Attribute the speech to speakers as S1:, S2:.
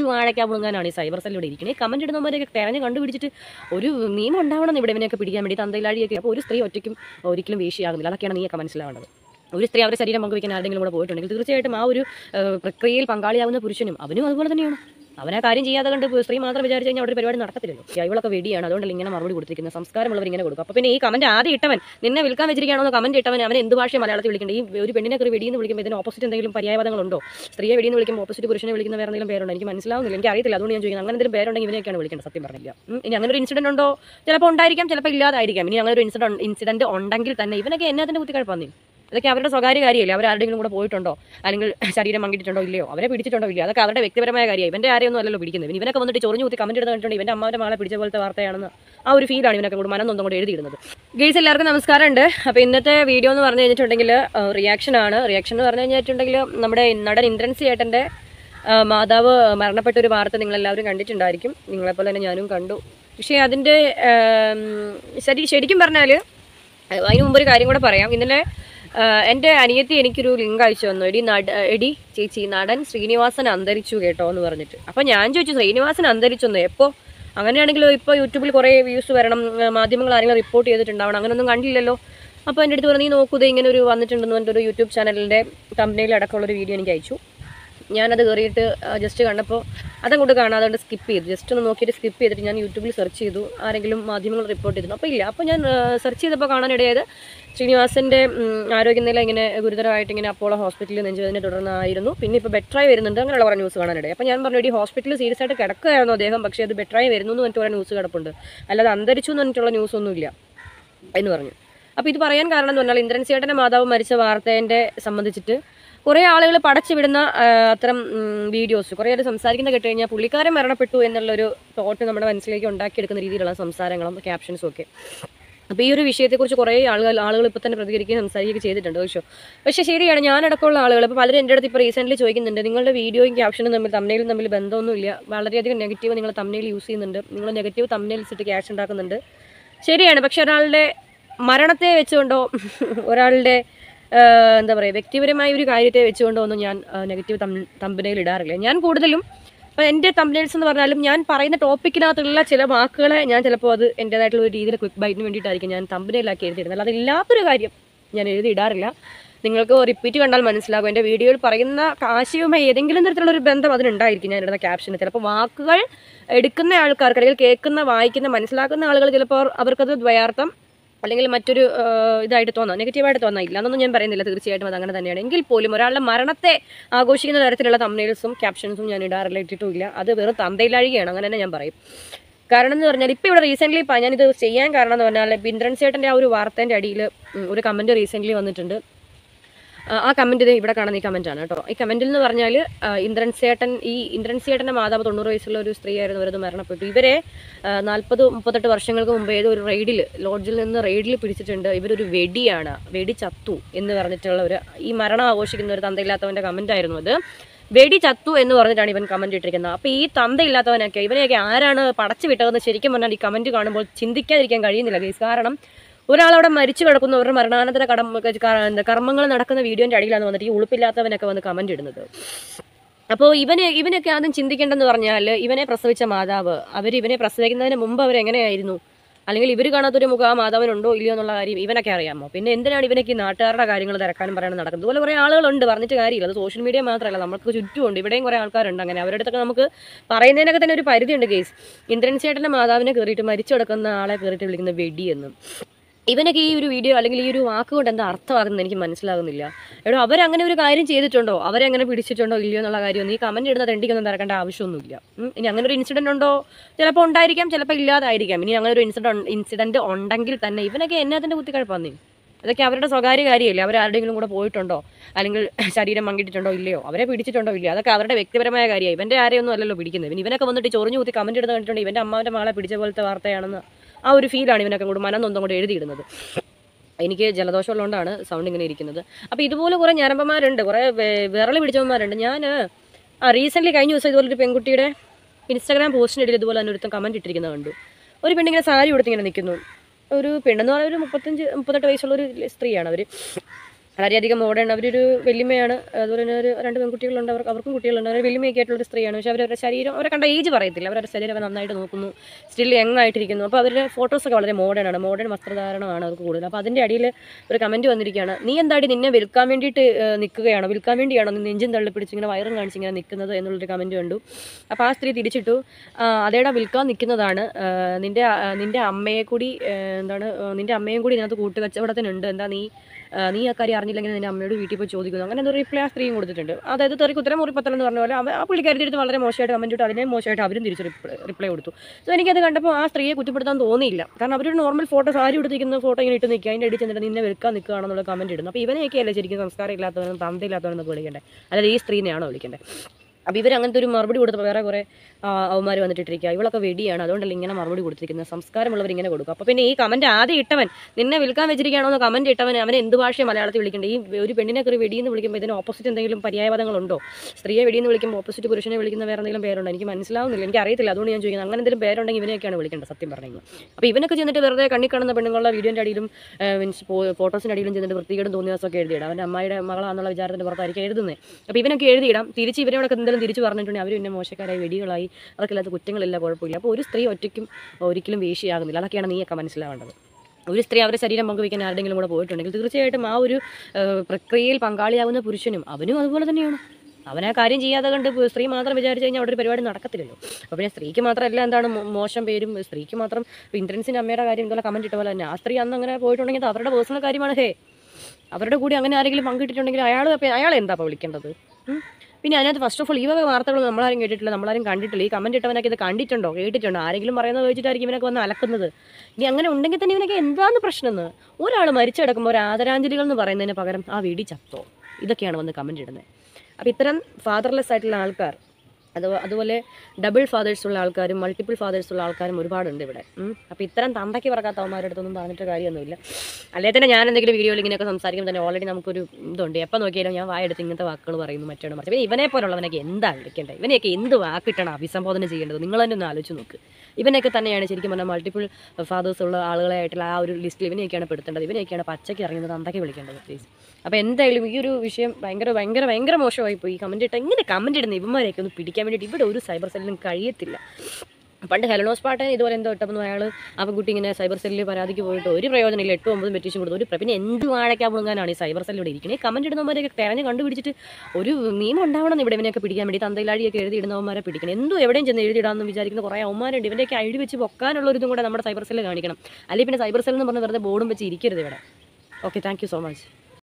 S1: വാഴയ്ക്ക പുളുങ്ങാനാണ് ഈ സൈബർ സെല്ലിലൂടെ ഇരിക്കുന്നത് ഈ കമന്റ് ഇടുന്നവരെയൊക്കെ തെരഞ്ഞ് കണ്ടുപിടിച്ചിട്ട് ഒരു നിയമം ഉണ്ടാവണം ഇവിടെ ഇവനെയൊക്കെ പിടിക്കാൻ വേണ്ടി തന്തയിലാഴിയൊക്കെ അപ്പോൾ ഒരു സ്ത്രീ ഒറ്റയ്ക്കും ഒരിക്കലും വീശിയാകുന്നില്ല അതൊക്കെയാണ് നീയൊക്കെ മനസ്സിലാവേണ്ടത് ഒരു സ്ത്രീ അവരുടെ ശരീരം പങ്കുവയ്ക്കാൻ ആരെങ്കിലും കൂടെ പോയിട്ടുണ്ടെങ്കിൽ തീർച്ചയായിട്ടും ആ ഒരു ഏഹ്, പ്രക്രിയയിൽ പങ്കാളിയാവുന്ന പുരുഷനും അവനും അതുപോലെ തന്നെയാണ് അവനെ കാര്യം ചെയ്യാതെ കണ്ട് സ്ത്രീ മാത്രം വിചാരിച്ചു കഴിഞ്ഞാൽ അവിടെ ഒരു പരിപാടി നടക്കത്തില്ലല്ലോ ഇവളൊക്കെ വെടിയാണ് അതുകൊണ്ടല്ല ഇങ്ങനെ മറുപടി കൊടുത്തിരിക്കുന്നത് സംസ്കാരമുള്ളവർ ഇങ്ങനെ കൊടുക്കും അപ്പോൾ പിന്നെ ഈ കമന്റ് ആദ്യം ഇട്ടവൻ നിന്നെ വിൽക്കാൻ വെച്ചിരിക്കുകയാണോ കമന്റ് ഇട്ടവൻ അവൻ എന്ത് ഭാഷ മലയാളത്തിൽ വിളിക്കേണ്ടത് ഈ ഒരു പെണ്ണിനെ കയറി വെടിയെന്ന് വിളിക്കുമ്പോൾ ഇതിന് ഓപ്പോസിറ്റ് എന്തെങ്കിലും പര്യായപദങ്ങളുണ്ടോ സ്ത്രീയെ വെടിയെന്ന് വിളിക്കുമ്പോൾ ഓപ്പോസിറ്റ് പുരുഷനെ വിളിക്കുന്ന വേറെ എന്തെങ്കിലും പേരുണ്ടോ എനിക്ക് മനസ്സിലാവുന്നില്ല എനിക്ക് അറിയത്തില്ല അതുകൊണ്ട് ഞാൻ ചോദിക്കുന്നത് അങ്ങനെ എന്തെങ്കിലും പേരുണ്ടെങ്കിൽ ഇവനെയൊക്കെയാണ് വിളിക്കേണ്ടത് സത്യം പറഞ്ഞില്ല ഉം, ഇനി അങ്ങനെ ഒരു ഇൻസിഡന്റ് ഉണ്ടോ ചിലപ്പോൾ ഉണ്ടായിരിക്കാം ചിലപ്പോൾ ഇല്ലാതായിരിക്കാം ഇനി അങ്ങനെ ഒരു ഇൻസിഡന്റ് ഇൻസിഡന്റ് ഉണ്ടെങ്കിൽ തന്നെ ഇവനൊക്കെ എന്നതിന്റെ കുത്തിക്കഴപ്പാന്നേ ഇതൊക്കെ അവരുടെ സ്വകാര്യ കാര്യമല്ലേ അവർ ആരുടെങ്കിലും കൂടെ പോയിട്ടുണ്ടോ അല്ലെങ്കിൽ ശരീരം പങ്കിട്ടിട്ടുണ്ടോ ഇല്ലയോ അവരെ പിടിച്ചിട്ടുണ്ടോ ഇല്ലയോ അതൊക്കെ അവരുടെ വ്യക്തിപരമായ കാര്യമാണ് ഇവന്റെ ആരെയൊന്നും അല്ലല്ലോ പിടിക്കുന്നത് ഇവൻ ഇവനൊക്കെ വന്നിട്ട് ചൊറിഞ്ഞു കുത്തി കമന്റ് ഇടുന്ന കണ്ടിട്ടുണ്ട് ഇവന്റെ അമ്മാവന്റെ മാളെ പിടിച്ച പോലത്തെ വാർത്തയാണെന്ന് ആ ഒരു ഫീലാണ് ഇവനൊക്കെ കൂടെ മനം നൊന്നും കൂടെ എഴുതിയിടുന്നത് ഗേൾസ് എല്ലാവർക്കും നമസ്കാരമുണ്ട് അപ്പോൾ ഇന്നത്തെ വീഡിയോ എന്ന് പറഞ്ഞു കഴിഞ്ഞിട്ടുണ്ടെങ്കിൽ റിയാക്ഷൻ ആണ് റിയാക്ഷൻ എന്ന് പറഞ്ഞു കഴിഞ്ഞിട്ടുണ്ടെങ്കിൽ നമ്മുടെ നടൻ ഇന്ദ്രൻസ് ചേട്ടന്റെ ആ, മാതാവ് മരണപ്പെട്ട ഒരു വാർത്ത നിങ്ങൾ എല്ലാവരും കണ്ടിട്ടുണ്ടായിരിക്കും നിങ്ങളെപ്പോലെ തന്നെ ഞാനും കണ്ടു പക്ഷേ അതിൻ്റെ ആം, ശരി ശരിക്കും പറഞ്ഞാൽ അതിന് മുമ്പ് ഒരു കാര്യം കൂടെ പറയാം ഇന്നലെ ആ, എൻ്റെ അനിയത്തി എനിക്കൊരു ലിങ്ക് അയച്ചു തന്നു എടി നട എടി ചേച്ചി നടൻ ശ്രീനിവാസൻ അന്തരിച്ചു കേട്ടോ എന്ന് പറഞ്ഞിട്ട് അപ്പോൾ ഞാൻ ചോദിച്ചു ശ്രീനിവാസൻ അന്തരിച്ചെന്ന് എപ്പോൾ അങ്ങനെയാണെങ്കിൽ ഇപ്പോൾ യൂട്യൂബിൽ കുറേ വ്യൂസ് വരണം ആ, മാധ്യമങ്ങൾ ആരെങ്കിലും റിപ്പോർട്ട് ചെയ്തിട്ടുണ്ടാവണം അങ്ങനെയൊന്നും കണ്ടില്ലല്ലോ അപ്പോൾ എൻ്റെ അടുത്ത് പറഞ്ഞു നീ നോക്കൂ ഇങ്ങനെ ഒരു വന്നിട്ടുണ്ടെന്ന് പറഞ്ഞിട്ട് ഒരു യൂട്യൂബ് ചാനലിൻ്റെ തമ്പനയിൽ അടക്കമുള്ള ഒരു വീഡിയോ എനിക്ക് അയച്ചു ഞാനത് കയറിയിട്ട് ജസ്റ്റ് കണ്ടപ്പോൾ അതങ്ങോട്ട് കാണാതെ സ്കിപ്പ് ചെയ്തു ജസ്റ്റ് ഒന്ന് നോക്കിയിട്ട് സ്കിപ്പ് ചെയ്തിട്ട് ഞാൻ യൂട്യൂബിൽ സെർച്ച് ചെയ്തു ആരെങ്കിലും മാധ്യമങ്ങൾ റിപ്പോർട്ട് ചെയ്തിരുന്നു അപ്പോൾ ഇല്ല അപ്പോൾ ഞാൻ സെർച്ച് ചെയ്തപ്പോൾ കാണാനിടയായത് ശ്രീനിവാസൻ്റെ ഉം, ആരോഗ്യനില ഇങ്ങനെ ഗുരുതരമായിട്ട് ഇങ്ങനെ അപ്പോളോ ഹോസ്പിറ്റലിൽ നെഞ്ചുവേദന തുടർന്നായിരുന്നു പിന്നെ ഇപ്പോൾ ബെറ്ററായി വരുന്നുണ്ട് അങ്ങനെയുള്ള കുറേ ന്യൂസ് കാണാനിടയായി അപ്പോൾ ഞാൻ പറഞ്ഞു ഈ ഹോസ്പിറ്റലിൽ സീരിയസ് ആയിട്ട് കിടക്കുകയായിരുന്നു അദ്ദേഹം പക്ഷേ അത് ബെറ്ററായി വരുന്നു എന്ന് പറഞ്ഞിട്ട് കുറേ ന്യൂസ് കിടപ്പുണ്ട് അല്ലാതെ അന്തരിച്ചു എന്ന് പറഞ്ഞിട്ടുള്ള ന്യൂസ് ഒന്നുമില്ല എന്ന് പറഞ്ഞു അപ്പോൾ ഇത് പറയാൻ കാരണം എന്ന് പറഞ്ഞാൽ ഇന്ദ്രൻ ചേട്ടൻ്റെ മാതാവ് മരിച്ച വാർത്തേൻ്റെ സംബന്ധിച്ചിട്ട് കുറേ ആളുകൾ പടച്ചു വിടുന്ന ആ, അത്തരം വീഡിയോസ് കുറേ ആയിട്ട് സംസാരിക്കുന്ന കേട്ട് കഴിഞ്ഞാൽ പുള്ളിക്കാരൻ മരണപ്പെട്ടു എന്നുള്ളൊരു തോട്ട് നമ്മുടെ മനസ്സിലേക്ക് ഉണ്ടാക്കിയെടുക്കുന്ന രീതിയിലുള്ള സംസാരങ്ങളും ക്യാപ്ഷൻസും ഒക്കെ അപ്പോൾ ഈ ഒരു വിഷയത്തെക്കുറിച്ച് കുറേ ആളുകൾ ആളുകൾ ഇപ്പോൾ തന്നെ പ്രതികരിക്കുകയും സംസാരിക്കുകയും ചെയ്തിട്ടുണ്ട് പക്ഷേ പക്ഷേ ശരിയാണ് ഞാനടക്കമുള്ള ആളുകൾ ഇപ്പോൾ പലരും എൻ്റെ അടുത്ത് ഇപ്പോൾ റീസെൻ്റ്ലി ചോദിക്കുന്നുണ്ട് നിങ്ങളുടെ വീഡിയോയും ക്യാപ്ഷനും തമ്മിൽ തമ്മിലും തമ്മിൽ ബന്ധമൊന്നുമില്ല വളരെയധികം നെഗറ്റീവ് നിങ്ങൾ തമ്മിൽ യൂസ് ചെയ്യുന്നുണ്ട് നിങ്ങൾ നെഗറ്റീവ് തമ്മിൽസ് ഇട്ട് ക്യാഷ് ഉണ്ടാക്കുന്നുണ്ട് ശരിയാണ് പക്ഷെ ഒരാളുടെ മരണത്തെ വെച്ചുകൊണ്ടോ ഒരാളുടെ ആ, എന്താ പറയുക വ്യക്തിപരമായ ഒരു കാര്യത്തെ വെച്ചുകൊണ്ടോ ഒന്നും ഞാൻ നെഗറ്റീവ് തമ്പനയിൽ ഇടാറില്ല ഞാൻ കൂടുതലും ഇപ്പോൾ എൻ്റെ തമ്പനയിൽസ് എന്ന് പറഞ്ഞാലും ഞാൻ പറയുന്ന ടോപ്പിക്കിനകത്തുള്ള ചില വാക്കുകളെ ഞാൻ ചിലപ്പോൾ അത് എൻ്റേതായിട്ടുള്ള ഒരു രീതിയിൽ ക്വിക്ക് ബൈറ്റിന് വേണ്ടിയിട്ടായിരിക്കും ഞാൻ തമ്പനയിലാക്കി എഴുതിയിരുന്നത് അല്ലാതെ ഇല്ലാത്തൊരു കാര്യം ഞാൻ എഴുതി ഇടാറില്ല നിങ്ങൾക്ക് റിപ്പീറ്റ് കണ്ടാൽ മനസ്സിലാകും എൻ്റെ വീഡിയോയിൽ പറയുന്ന ആശയവുമായി ഏതെങ്കിലും തരത്തിലുള്ള ഒരു ബന്ധം അതിനുണ്ടായിരിക്കും ഞാൻ ഇടുന്ന ക്യാപ്ഷന് ചിലപ്പോൾ വാക്കുകൾ എടുക്കുന്ന ആൾക്കാർക്ക് അല്ലെങ്കിൽ കേൾക്കുന്ന വായിക്കുന്ന മനസ്സിലാക്കുന്ന ആളുകൾ ചിലപ്പോൾ അവർക്കത് ദ്വയാർത്ഥം അല്ലെങ്കിൽ മറ്റൊരു ആ, ഇതായിട്ട് തോന്നാം നെഗറ്റീവായിട്ട് തോന്നാം ഇല്ല എന്നൊന്നും ഞാൻ പറയുന്നില്ല തീർച്ചയായിട്ടും അത് അങ്ങനെ തന്നെയാണ് എങ്കിൽ പോലും ഒരാളുടെ മരണത്തെ ആഘോഷിക്കുന്ന തരത്തിലുള്ള തമ്മിൽസും ക്യാപ്ഷൻസും ഞാൻ ഇടാറില്ല ഇട്ടിട്ടുമില്ല അത് വെറും തന്തയിലാഴികയാണ് അങ്ങനെ തന്നെ ഞാൻ പറയും കാരണം എന്ന് പറഞ്ഞാൽ ഇപ്പോൾ ഇവിടെ റീസെൻ്റ്ലി ഞാനിത് ചെയ്യാൻ കാരണം എന്ന് പറഞ്ഞാൽ ബിന്ദ്രൻ ചേട്ടൻ്റെ ആ ഒരു വാർത്തേൻ്റെ അടിയിൽ ഒരു കമൻറ്റ് റീസെൻ്റ്ലി വന്നിട്ടുണ്ട് ആ, ആ കമന്റ് ഇത് ഇവിടെ കാണുന്ന ഈ കമന്റ് ആണ് കേട്ടോ ഈ കമന്റിൽ എന്ന് പറഞ്ഞാൽ ഇന്ദ്രൻ സേട്ടൻ ഈ ഇന്ദ്രൻ സേട്ടന്റെ മാതാവ് തൊണ്ണൂറ് വയസ്സുള്ള ഒരു സ്ത്രീയായിരുന്നു അവരത് മരണപ്പെട്ടു ഇവരെ നാൽപ്പത് മുപ്പത്തെട്ട് വർഷങ്ങൾക്ക് മുമ്പ് ഏതോ ഒരു റെയ്ഡിൽ ലോഡ്ജിൽ നിന്ന് റെയ്ഡിൽ പിടിച്ചിട്ടുണ്ട് ഇവരൊരു വെടിയാണ് വെടി ചത്തു എന്ന് പറഞ്ഞിട്ടുള്ള ഒരു ഈ മരണം ആഘോഷിക്കുന്ന ഒരു തന്തയില്ലാത്തവന്റെ കമന്റ് ആയിരുന്നു അത് വെടി ചത്തു എന്ന് പറഞ്ഞിട്ടാണ് ഇവൻ കമന്റ് ഇട്ടിരിക്കുന്നത് അപ്പോൾ ഈ തന്തയില്ലാത്തവനൊക്കെ ഇവനെയൊക്കെ ആരാണ് പടച്ചു വിട്ടതെന്ന് ശരിക്കും പറഞ്ഞാൽ ഈ കമന്റ് കാണുമ്പോൾ ചിന്തിക്കാതിരിക്കാൻ കഴിയുന്നില്ല ഗൈസ് കാരണം ഒരാളവിടെ മരിച്ചു കിടക്കുന്നു അവരുടെ മരണാനന്തര കടം എന്താ കർമ്മങ്ങൾ നടക്കുന്ന വീഡിയോന്റെ അടിയിലാണ് വന്നിട്ട് ഈ ഉളുപ്പില്ലാത്തവനൊക്കെ വന്ന് കമന്റ് ഇടുന്നത് അപ്പോൾ ഇവന് ഇവനൊക്കെ ആദ്യം ചിന്തിക്കേണ്ടെന്ന് പറഞ്ഞാൽ ഇവനെ പ്രസവിച്ച മാതാവ് അവർ ഇവനെ പ്രസവിക്കുന്നതിന് മുമ്പ് അവരെങ്ങനെയായിരുന്നു അല്ലെങ്കിൽ ഇവർ കാണാത്തൊരു മുഖം ആ മാതാവിനുണ്ടോ ഇല്ലയോ എന്നുള്ള കാര്യം ഇവനൊക്കെ അറിയാമോ പിന്നെ എന്തിനാണ് ഇവനൊക്കെ ഈ നാട്ടുകാരുടെ കാര്യങ്ങൾ തിരക്കാനും പറയാനും നടക്കുന്നത് ഇതുപോലെ കുറേ ആളുകളുണ്ട് പറഞ്ഞിട്ട് കാര്യമില്ല അത് സോഷ്യൽ മീഡിയ മാത്രമല്ല നമുക്ക് ചുറ്റുമുണ്ട് ഇവിടെയും കുറേ ആൾക്കാരുണ്ട് അങ്ങനെ അവരുടെ അടുത്തൊക്കെ നമുക്ക് പറയുന്നതിനൊക്കെ തന്നെ ഒരു പരിധിയുണ്ട് കേസ് ഇന്ദ്രൻ ചേട്ടൻ്റെ മാതാവിനെ കയറിയിട്ട് മരിച്ചു കിടക്കുന്ന ആളെ കയറിയിട്ട് വിളിക്കുന്ന വെടിയെന്നും ഇവനൊക്കെ ഈ ഒരു വീഡിയോ അല്ലെങ്കിൽ ഈ ഒരു വാക്ക് കൊണ്ട് എന്താ അർത്ഥമാകുന്നത് എനിക്ക് മനസ്സിലാകുന്നില്ല എടോ അവരങ്ങനെ ഒരു കാര്യം ചെയ്തിട്ടുണ്ടോ അവരെങ്ങനെ പിടിച്ചിട്ടുണ്ടോ ഇല്ലയോ എന്നുള്ള കാര്യം നീ കമന്റ് ഇടുന്ന തെണ്ടിക്കൊന്നും തിരക്കേണ്ട ആവശ്യമൊന്നുമില്ല ഉം. ഇനി അങ്ങനെ ഒരു ഇൻസിഡന്റ് ഉണ്ടോ ചിലപ്പോൾ ഉണ്ടായിരിക്കാം ചിലപ്പോൾ ഇല്ലാതായിരിക്കാം ഇനി അങ്ങനെ ഒരു ഇൻസിഡന്റ് ഇൻസിഡന്റ് ഉണ്ടെങ്കിൽ തന്നെ ഇവനൊക്കെ എന്നെ അതിന്റെ കുത്തിക്കഴപ്പാന്നേ അതൊക്കെ അവരുടെ സ്വകാര്യ കാര്യമല്ലേ അവർ ആരുടെയെങ്കിലും കൂടെ പോയിട്ടുണ്ടോ അല്ലെങ്കിൽ ശരീരം പങ്കിട്ടിട്ടുണ്ടോ ഇല്ലയോ അവരെ പിടിച്ചിട്ടുണ്ടോ ഇല്ലയോ അതൊക്കെ അവരുടെ വ്യക്തിപരമായ കാര്യമാണ് ഇവന്റെ ആരെയൊന്നും അല്ലല്ലോ പിടിക്കുന്നത് ഇവൻ ഇവനൊക്കെ വന്നിട്ട് ചൊറിഞ്ഞു കുത്തി കമന്റ് ഇടുന്ന കണ്ടിട്ടുണ്ട് ഇവന്റെ അമ്മാവന്റെ മകളെ പിടിച്ച പോലത്തെ വാർത്തയാണെന്ന് ആ ഒരു ഫീലാണ് ഇവനൊക്കെ കൂടെ മനം നൊന്നും കൂടെ എഴുതിയിടുന്നത് എനിക്ക് ജലദോഷം ഉള്ളതുകൊണ്ടാണ് സൗണ്ട് ഇങ്ങനെ ഇരിക്കുന്നത് അപ്പോൾ ഇതുപോലെ കുറേ ഞരമ്പന്മാരുണ്ട് കുറേ വേ- വിരളി പിടിച്ചവന്മാരുണ്ട് ഞാൻ ആ റീസെൻ്റ്ലി കഴിഞ്ഞ ദിവസം ഇതുപോലെ ഒരു പെൺകുട്ടിയുടെ ഇൻസ്റ്റാഗ്രാം പോസ്റ്റിനിടയിൽ ഇതുപോലെ തന്നെ ഒരുത്തം കമൻറ്റ് ഇട്ടിരിക്കുന്നത് കണ്ടു ഒരു പെണ്ണിങ്ങനെ സാരി ഉടുത്ത് ഇങ്ങനെ നിൽക്കുന്നു ഒരു പെണ്ണെന്ന് പറഞ്ഞാൽ ഒരു മുപ്പത്തഞ്ച് മുപ്പത്തെട്ട് വയസ്സുള്ള ഒരു സ്ത്രീയാണ് അവർ വളരെയധികം മോഡേൺ അവരൊരു വലിയമ്മയാണ് അതുപോലെ തന്നെ ഒരു രണ്ട് പെൺകുട്ടികളുണ്ട് അവർക്ക് അവർക്കും കുട്ടികളുണ്ട് അവർ വലിയമ്മയൊക്കെ ആയിട്ടുള്ളൊരു സ്ത്രീയാണ് പക്ഷേ അവരവരുടെ ശരീരം അവരെ കണ്ട ഏജ് പറയത്തില്ല അവരുടെ ശരീരം അവർ നന്നായിട്ട് നോക്കുന്നു സ്റ്റിൽ യങ് ആയിട്ടിരിക്കുന്നു അപ്പോൾ അവരുടെ ഫോട്ടോസൊക്കെ വളരെ മോഡേൺ ആണ് മോഡേൺ വസ്ത്രധാരണമാണ് അവർക്ക് കൂടുതൽ അപ്പോൾ അതിൻ്റെ അടിയിൽ ഒരു കമൻറ്റ് വന്നിരിക്കുകയാണ് നീ എന്താടി നിന്നെ വിൽക്കാൻ വേണ്ടിയിട്ട് ഏഹ്, നിൽക്കുകയാണോ വിൽക്കാൻ വേണ്ടിയാണോ നീ നെഞ്ചും തള്ളി പിടിച്ച് ഇങ്ങനെ വയറും കാണിച്ച് ഇങ്ങനെ നിൽക്കുന്നത് എന്നുള്ളൊരു കമൻറ്റ് കണ്ടു അപ്പോൾ ആ സ്ത്രീ തിരിച്ചിട്ടു "ആ, അതേടാ വിൽക്കാൻ നിൽക്കുന്നതാണ് ആ, നിൻ്റെ ആ, നിൻ്റെ അമ്മയെ കൂടി ഏഹ്, എന്താണ് ആ, നിൻ്റെ അമ്മയും കൂടി ഇതിനകത്ത് കൂട്ടുകച്ചവടത്തിനുണ്ട് എന്താ നീ ആ, നീ ആ കാര്യം അറിഞ്ഞില്ലെങ്കിൽ നിന്റെ അമ്മയോട് വീട്ടിൽ പോയി ചോദിക്കുന്നു അങ്ങനെ എന്തോ റിപ്ലൈ ആ സ്ത്രീയും കൊടുത്തിട്ടുണ്ട് അതായത് തെറിക്ക് ഉത്തരം മുറിപ്പത്തൽ എന്ന് പറഞ്ഞ പോലെ അവ- ആ പുള്ളിക്കാരി തിരിച്ച് വളരെ മോശമായിട്ട് കമൻറ്റ് ഇട്ടു അതിനെ മോശമായിട്ട് അവരും തിരിച്ച് റിപ്ലൈ കൊടുത്തു സോ എനിക്കത് കണ്ടപ്പോൾ ആ സ്ത്രീയെ കുറ്റപ്പെടുത്താൻ തോന്നിയില്ല കാരണം അവരൊരു നോർമൽ ഫോട്ടോ സാരി എടുത്തിരിക്കുന്ന ഫോട്ടോ ഇങ്ങനെ ഇട്ട് നിൽക്കുക അതിൻ്റെ അടിയിൽ ചെന്നിട്ട് നിന്നെ വെറുക്കാൻ നിൽക്കുകയാണെന്നുള്ള കമൻറ്റ് ഇടുന്നു അപ്പോൾ ഇവനെയൊക്കെയല്ലേ ശരിക്കും സംസ്കാരം ഇല്ലാത്തവനും തന്തയില്ലാത്തവനെന്നൊക്കെ വിളിക്കണ്ടേ അല്ലാതെ ഈ സ്ത്രീനെയാണോ വിളിക്കേണ്ടത് അപ്പോൾ ഇവർ അങ്ങനത്തെ ഒരു മറുപടി കൊടുത്തപ്പോൾ വേറെ കുറേ അവന്മാർ വന്നിട്ടിരിക്കുക ഇവളൊക്കെ വെടിയാണ് അതുകൊണ്ടല്ല ഇങ്ങനെ മറുപടി കൊടുത്തിരിക്കുന്നത് സംസ്കാരമുള്ളവർ ഇങ്ങനെ കൊടുക്കും അപ്പോൾ പിന്നെ ഈ കമൻറ്റ് ആദ്യം ഇട്ടവൻ നിന്നെ വിൽക്കാൻ വെച്ചിരിക്കുകയാണോ എന്ന് കമൻറ്റ് ഇട്ടവൻ അവനെ എന്ത് ഭാഷയെ മലയാളത്തിൽ വിളിക്കേണ്ടത് ഈ ഒരു പെണ്ണിനെ കയറി വെടിയെന്ന് വിളിക്കുമ്പോൾ ഇതിന് ഓപ്പോസിറ്റ് എന്തെങ്കിലും പര്യായപദങ്ങളുണ്ടോ സ്ത്രീയെ വെടിയെന്ന് വിളിക്കുമ്പോൾ ഓപ്പോസിറ്റ് പുരുഷനെ വിളിക്കുന്ന വേറെ എന്തെങ്കിലും പേരുണ്ടോ എനിക്ക് മനസ്സിലാവുന്നില്ല എനിക്ക് അറിയത്തില്ല അതുകൊണ്ട് ഞാൻ ചോദിക്കുന്നത് അങ്ങനെ എന്തെങ്കിലും പേരുണ്ടെങ്കിൽ ഇവനെയൊക്കെയാണ് വിളിക്കേണ്ടത് സത്യം പറഞ്ഞു അപ്പോൾ ഇവനൊക്കെ ചെന്നിട്ട് വെറുതെ കണ്ണി കാണുന്ന പെണ്ണുങ്ങളുടെ വീഡിയോൻ്റെ അടിയിലും മീൻസ് ഫോട്ടോസിൻ്റെ അടിയിലും ചെന്നിട്ട് വൃത്തികേടും തോന്നിയ ദിവസമൊക്കെ എഴുതിയിടാം അവൻ്റെ അമ്മയുടെ മകളാണെന്നുള്ള വിചാരത്തിൻ്റെ പുറത്തായിരിക്കും എഴുതുന്നത് അപ്പോൾ ഇവനൊക്കെ എഴുതിയിടാം തിരിച്ച് ഇവരോടൊക്കെ എന്തെങ്കിലും തിരിച്ച് പറഞ്ഞിട്ടുണ്ടെങ്കിൽ അവർ പിന്നെ മോശക്കാരായി വെടികളായി അവർക്കില്ലാത്ത കുറ്റങ്ങളില്ല കുഴപ്പമില്ല അപ്പോൾ ഒരു സ്ത്രീ ഒറ്റയ്ക്കും ഒരിക്കലും വീശിയാകുന്നില്ല അതൊക്കെയാണ് നീയൊക്കെ മനസ്സിലാവേണ്ടത് ഒരു സ്ത്രീ അവരുടെ ശരീരം പങ്കുവയ്ക്കാൻ ആരുടെങ്കിലും കൂടെ പോയിട്ടുണ്ടെങ്കിൽ തീർച്ചയായിട്ടും ആ ഒരു ഏഹ്, പ്രക്രിയയിൽ പങ്കാളിയാവുന്ന പുരുഷനും അവനും അതുപോലെ തന്നെയാണ് അവൻ ആ കാര്യം ചെയ്യാതെ കണ്ട് പ് സ്ത്രീ മാത്രം വിചാരിച്ചു കഴിഞ്ഞാൽ അവിടെ ഒരു പരിപാടി നടക്കത്തില്ലല്ലോ അപ്പോൾ പിന്നെ സ്ത്രീക്ക് മാത്രമല്ല എന്താണ് മോ- മോശം പേരും സ്ത്രീക്ക് മാത്രം ഇപ്പോൾ ഇന്ദ്രൻസിൻ്റെ അമ്മയുടെ കാര്യം ഇതുപോലെ കമൻറ്റ് ഇട്ട പോലെ തന്നെ ആ സ്ത്രീ അന്ന് അങ്ങനെ പോയിട്ടുണ്ടെങ്കിൽ അത് അവരുടെ പേഴ്സണൽ കാര്യമാണ് ഹേ അവരുടെ കൂടി അങ്ങനെ ആരെങ്കിലും പങ്കിട്ടിട്ടുണ്ടെങ്കിൽ അയാൾ അയാൾ എന്താ അപ്പോൾ വിളിക്കേണ്ടത് ഉം? പിന്നെ അതിനകത്ത് ഫസ്റ്റ് ഓഫ് ഓൾ ഈ വക വാർത്തകൾ നമ്മളാരും കേട്ടിട്ടില്ല നമ്മളാരും കണ്ടിട്ടില്ല ഈ കമൻറ്റ് ഇട്ടവനൊക്കെ ഇത് കണ്ടിട്ടുണ്ടോ കേട്ടിട്ടുണ്ടോ ആരെങ്കിലും പറയുന്നത് വെച്ചിട്ടായിരിക്കും ഇവനൊക്കെ വന്ന് അലക്കുന്നത് ഇനി അങ്ങനെ ഉണ്ടെങ്കിൽ തന്നെ ഇവനൊക്കെ എന്താണ് പ്രശ്നം എന്ന് ഒരാൾ മരിച്ചു കിടക്കുമ്പോൾ ഒരു ആദരാഞ്ജലികൾ എന്ന് പറയുന്നതിന് പകരം ആ വീടി ചത്തോ ഇതൊക്കെയാണ് വന്ന് കമൻറ്റ് ഇടുന്നത് അപ്പോൾ ഇത്തരം ഫാദർലെസ് ആയിട്ടുള്ള ആൾക്കാർ അത് അതുപോലെ ഡബിൾ ഫാദേഴ്സ് ഉള്ള ആൾക്കാരും മൾട്ടിപ്പിൾ ഫാദേഴ്സ് ഉള്ള ആൾക്കാരും ഒരുപാടുണ്ട് ഇവിടെ അപ്പോൾ ഇത്തരം തന്തയ്ക്ക് പറക്കാത്ത അവന്മാരുടെ അടുത്തൊന്നും പറഞ്ഞിട്ട് കാര്യമൊന്നുമില്ല അല്ലേ തന്നെ ഞാൻ എന്തെങ്കിലും വീഡിയോയിൽ ഇങ്ങനെയൊക്കെ സംസാരിക്കുമ്പോൾ തന്നെ ഓൾറെഡി നമുക്കൊരു ഇതുണ്ട് എപ്പോൾ നോക്കിയാലും ഞാൻ വായെടുത്ത് ഇങ്ങനത്തെ വാക്കുകൾ പറയുന്നു മറ്റേ മറിച്ച് പിന്നെ ഇവനെ പോലുള്ളവനൊക്കെ എന്താ വിളിക്കേണ്ടത് ഇവനെയൊക്കെ എന്ത് വാക്കിട്ടാണ് അഭിസംബോധന ചെയ്യേണ്ടത് നിങ്ങൾ തന്നെ ഒന്ന് ആലോചിച്ച് നോക്ക് ഇവനൊക്കെ തന്നെയാണ് ശരിക്കും പറഞ്ഞാൽ മൾട്ടിപ്പിൾ ഫാദേഴ്സ് ഉള്ള ആളുകളായിട്ടുള്ള ആ ഒരു ലിസ്റ്റിൽ ഇവനെയൊക്കെയാണ് പെടുത്തേണ്ടത് ഇവനെയൊക്കെയാണ് പച്ചയ്ക്ക് ഇറങ്ങുന്നത് തന്തയ്ക്ക് വിളിക്കേണ്ടത് പ്ലീസ് അപ്പോൾ എന്തായാലും ഈ ഒരു വിഷയം ഭയങ്കര ഭയങ്കര ഭയങ്കര മോശമായി പോയി കമൻറ്റ് ഇട്ട ഇങ്ങനെ കമൻറ്റ് ഇടുന്ന ഇവന്മാരെയൊക്കെ ഒന്ന് പിടിക്കാൻ വേണ്ടിയിട്ട് ഇവിടെ ഒരു സൈബർ സെല്ലിനും കഴിയത്തില്ല പണ്ട് ഹെലനോസ് പാട്ടൻ ഇതുപോലെ എന്തോ ഇട്ടപ്പോൾ അയാൾ ആ പെൺകുട്ടി ഇങ്ങനെ സൈബർ സെല്ലിൽ പരാതിക്ക് പോയിട്ട് ഒരു പ്രയോജനമില്ല എട്ടും ഒമ്പതും പെറ്റീഷൻ കൊടുത്തു ഒരു പ്ര- പിന്നെ എന്ത് വാഴയ്ക്കാൻ മുഴുങ്ങാനാണ് ഈ സൈബർ സെല്ലിലൂടെ ഇരിക്കുന്നത് കമൻറ്റ് ഇടുന്നവരെയൊക്കെ തെരഞ്ഞ് കണ്ടുപിടിച്ചിട്ട് ഒരു നിയമം ഉണ്ടാവണം ഇവിടെ ഇവനെയൊക്കെ പിടിക്കാൻ വേണ്ടി തന്തയിലാഴിയൊക്കെ എഴുതി ഇടുന്നവന്മാരെ പിടിക്കണം എന്തോ എവിടെയും ചെന്ന് എഴുതിയിടാമെന്ന് വിചാരിക്കുന്ന കുറേ അവന്മാരുണ്ട് ഇവൻ്റെയൊക്കെ ഐഡി വെച്ച് പൊക്കാനുള്ള ഒരു ഇതും കൂടെ നമ്മുടെ സൈബർ സെല്ല് കാണിക്കണം അല്ലെങ്കിൽ പിന്നെ സൈബർ സെൽ എന്ന് പറഞ്ഞ് വെറുതെ ബോർഡും വെച്ച് ഇരിക്കരുത് ഇവിടെ okay thank you so much